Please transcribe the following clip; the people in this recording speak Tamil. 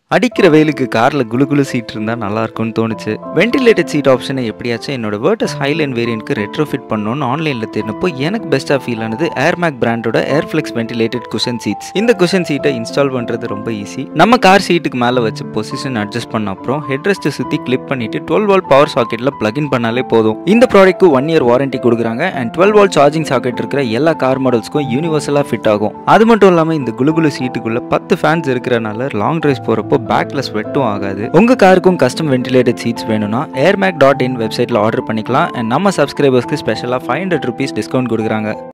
அடிக்கிற வெயிலுக்கு காரில் குளு குளு சீட் இருந்தால் நல்லா இருக்கும்னு தோணுச்சு வென்டிலேட்டட் சீட் ஆப்ஷனை எப்படியாச்சும் என்னோட வேர்டஸ் ஹைலைன் வேரியன்ட்க்கு ரெட்ரோ ஃபிட் பண்ணணும்னு ஆன்லைனில் தேடினப்போ எனக்கு பெஸ்ட்டாக ஃபீல் ஆனது ஏர்மேக் பிராண்டோட ஏர்ஃப்ளெக்ஸ் வென்டிலேட்டட் குஷன் சீட்ஸ் இந்த குஷன் சீட்டை இன்ஸ்டால் பண்ணுறது ரொம்ப ஈஸி நம்ம கார் சீட்டுக்கு மேலே வச்சு பொசிஷன் அட்ஜஸ்ட் பண்ண அப்புறம் ஹெட்ரெஸ்ட்டை சுற்றி கிளிப் பண்ணிட்டு டுவெல் வால் பவர் சாக்கெட்டில் பிளக்இன் பண்ணாலே போதும் இந்த ப்ராடக்ட்க்கு ஒன் இயர் வாரண்டி கொடுக்குறாங்க and twelve volt charging socket இருக்கிற எல்லா கார் மாடல்ஸ்க்கும் யூனிவர்சலாக ஃபிட் ஆகும் அது மட்டும் இல்லாமல் இந்த குளு குளு சீட்டுக்குள்ள பத்து ஃபேன்ஸ் இருக்கிறனால லாங் டிரைவ் போகிறப்போ பேக்ல ஸ்வெட்டும் ஆகாது உங்க காருக்கும் கஸ்டம் வென்டிலேட்டட் சீட்ஸ் வேணும்னா ஏர்மேக் டாட் இன் வெப்சைட்ல ஆர்டர் பண்ணிக்கலாம் அண்ட் நம்ம சப்ஸ்கிரைபர்ஸ்க்கு ஸ்பெஷலாக ஃபைவ் ஹண்ட்ரட் ருபீஸ் டிஸ்கவுண்ட் கொடுக்குறாங்க